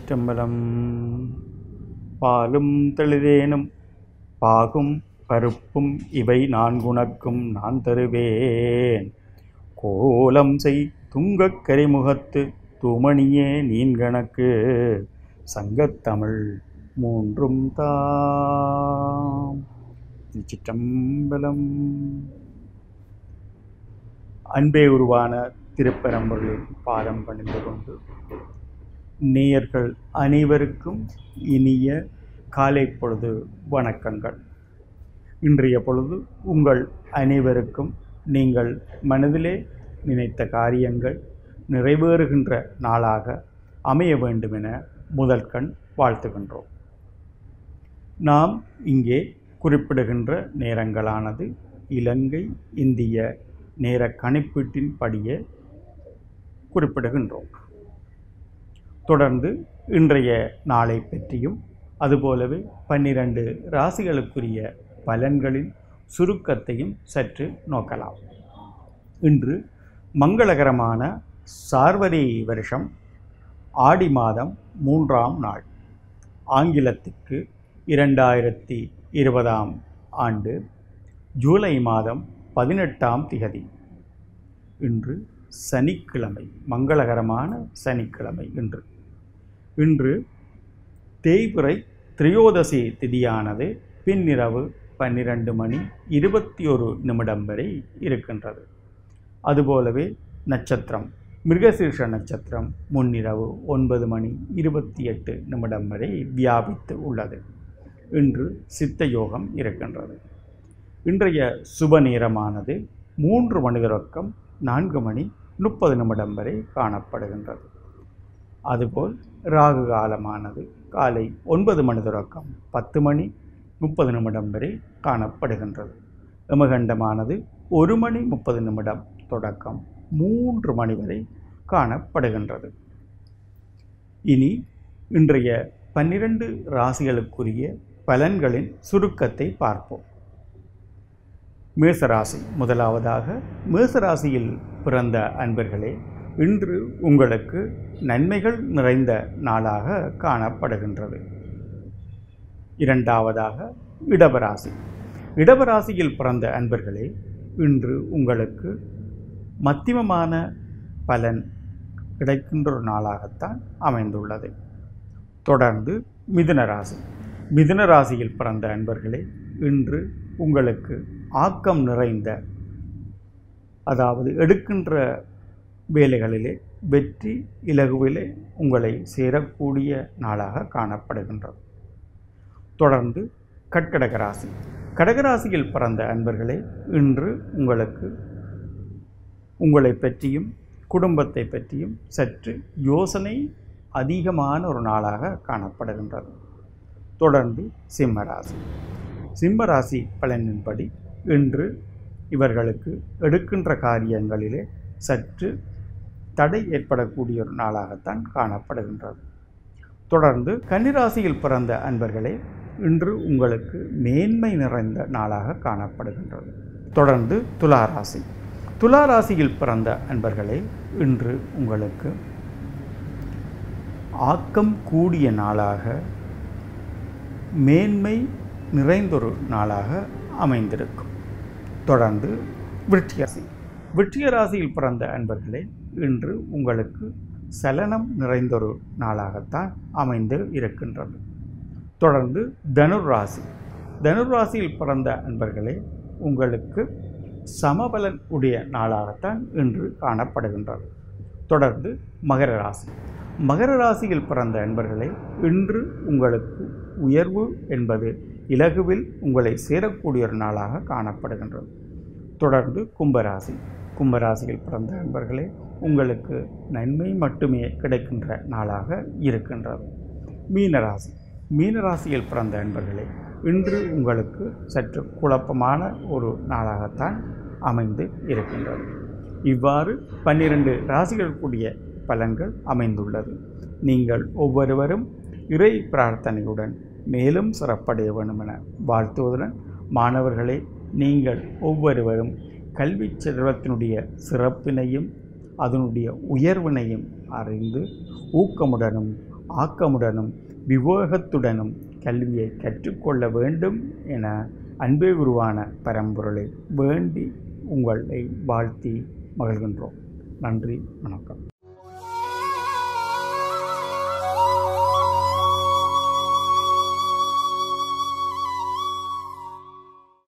திருச்சிற்றம்பலம் பாலும் தெளிதேனும் பாகும் பருப்பும் இவை நான்குணக்கும் நான் தருவேன் கோலம் செய் துங்கக் கரிமுகத்து தூமணியே நீன்கணக்கு சங்கத்தமிழ் மூன்றும் தாம் திருச்சிற்றம்பலம் அன்பே உருவான திருப்பரம்பொருளின் பாதம் பணிந்து கொண்டு நேயர்கள் அனைவருக்கும் இனிய காலை பொழுது வணக்கங்கள் இன்றைய பொழுது உங்கள் அனைவருக்கும் நீங்கள் மனதிலே நினைத்த காரியங்கள் நிறைவேறுகின்ற நாளாக அமைய வேண்டுமென முதல் கண் வாழ்த்துகின்றோம் நாம் இங்கே குறிப்பிடுகின்ற நேரங்களானது இலங்கை இந்திய நேர கணிப்பீட்டின் படியே குறிப்பிடுகின்றோம் தொடர்ந்து இன்றைய நாளை பற்றியும் அதுபோலவே பன்னிரண்டு ராசிகளுக்குரிய பலன்களின் சுருக்கத்தையும் சற்று நோக்கலாம் இன்று மங்களகரமான சார்வரி வருஷம் ஆடி மாதம் மூன்றாம் நாள் ஆங்கிலத்துக்கு இரண்டாயிரத்தி இருபதாம் ஆண்டு ஜூலை மாதம் பதினெட்டாம் திகதி இன்று சனிக்கிழமை மங்களகரமான சனிக்கிழமை இன்று இன்று தேய்பிறை திரையோதசி திதியானது பின்னிரவு பன்னிரண்டு மணி இருபத்தி ஒரு நிமிடம் வரை இருக்கின்றது அதுபோலவே நட்சத்திரம் மிருகசீர்ஷ நட்சத்திரம் முன்னிரவு ஒன்பது மணி இருபத்தி எட்டு நிமிடம் வரை வியாபித்து உள்ளது இன்று சித்த யோகம் இருக்கின்றது இன்றைய சுப நேரமானது மூன்று மணி தொடக்கம் நான்கு மணி முப்பது நிமிடம் வரை காணப்படுகின்றது அதுபோல் ராகு காலமானது காலை ஒன்பது மணி தொடக்கம் பத்து மணி முப்பது நிமிடம் வரை காணப்படுகின்றது எமகண்டமானது ஒரு மணி முப்பது நிமிடம் தொடக்கம் மூன்று மணி வரை காணப்படுகின்றது இனி இன்றைய பன்னிரண்டு ராசிகளுக்குரிய பலன்களின் சுருக்கத்தை பார்ப்போம் மேசராசி முதலாவதாக மேசராசியில் பிறந்த அன்பர்களே இன்று உங்களுக்கு நன்மைகள் நிறைந்த நாளாக காணப்படுகின்றது இரண்டாவதாக இடபராசி இடபராசியில் பிறந்த அன்பர்களே இன்று உங்களுக்கு மத்தியமமான பலன் கிடைக்கின்ற ஒரு நாளாகத்தான் அமைந்துள்ளது தொடர்ந்து மிதுன ராசி மிதுன ராசியில் பிறந்த அன்பர்களே இன்று உங்களுக்கு ஆக்கம் நிறைந்த அதாவது எடுக்கின்ற வேலைகளிலே வெற்றி இலகுவிலே உங்களை சேரக்கூடிய நாளாக காணப்படுகின்றது தொடர்ந்து கட்கடக ராசி கடகராசியில் பிறந்த அன்பர்களே இன்று உங்களுக்கு உங்களை பற்றியும் குடும்பத்தை பற்றியும் சற்று யோசனை அதிகமான ஒரு நாளாக காணப்படுகின்றது தொடர்ந்து சிம்மராசி சிம்மராசி பலனின்படி இன்று இவர்களுக்கு எடுக்கின்ற காரியங்களிலே சற்று தடை ஏற்படக்கூடிய ஒரு நாளாகத்தான் காணப்படுகின்றது தொடர்ந்து கன்னிராசியில் பிறந்த அன்பர்களே இன்று உங்களுக்கு மேன்மை நிறைந்த நாளாக காணப்படுகின்றது தொடர்ந்து துளாராசி துளாராசியில் பிறந்த அன்பர்களே இன்று உங்களுக்கு ஆக்கம் கூடிய நாளாக மேன்மை நிறைந்தொரு நாளாக அமைந்திருக்கும் தொடர்ந்து விருட்சியராசி விருட்சிக ராசியில் பிறந்த அன்பர்களே இன்று உங்களுக்கு சலனம் நிறைந்தொரு நாளாகத்தான் அமைந்து இருக்கின்றது தொடர்ந்து தனுர் ராசி தனுர் ராசியில் பிறந்த அன்பர்களே உங்களுக்கு சமபலன் உடைய நாளாகத்தான் இன்று காணப்படுகின்றது தொடர்ந்து மகர ராசி மகர ராசியில் பிறந்த அன்பர்களே இன்று உங்களுக்கு உயர்வு என்பது இலகுவில் உங்களை சேரக்கூடிய ஒரு நாளாக காணப்படுகின்றது தொடர்ந்து கும்பராசி கும்பராசியில் பிறந்த அன்பர்களே உங்களுக்கு நன்மை மட்டுமே கிடைக்கின்ற நாளாக இருக்கின்றது மீனராசி மீனராசியில் பிறந்த அன்பர்களே இன்று உங்களுக்கு சற்று குழப்பமான ஒரு நாளாகத்தான் அமைந்து இருக்கின்றது இவ்வாறு பன்னிரண்டு ராசிகள் கூடிய பலன்கள் அமைந்துள்ளது நீங்கள் ஒவ்வொருவரும் இறை பிரார்த்தனையுடன் மேலும் சிறப்படைய வேண்டும் என வாழ்த்துவதுடன் மாணவர்களே நீங்கள் ஒவ்வொருவரும் கல்வி செல்வத்தினுடைய சிறப்பினையும் அதனுடைய உயர்வினையும் அறிந்து ஊக்கமுடனும் ஆக்கமுடனும் விவேகத்துடனும் கல்வியை கற்றுக்கொள்ள வேண்டும் என அன்பே உருவான பரம்பொருளை வேண்டி உங்களை வாழ்த்தி மகிழ்கின்றோம் நன்றி வணக்கம்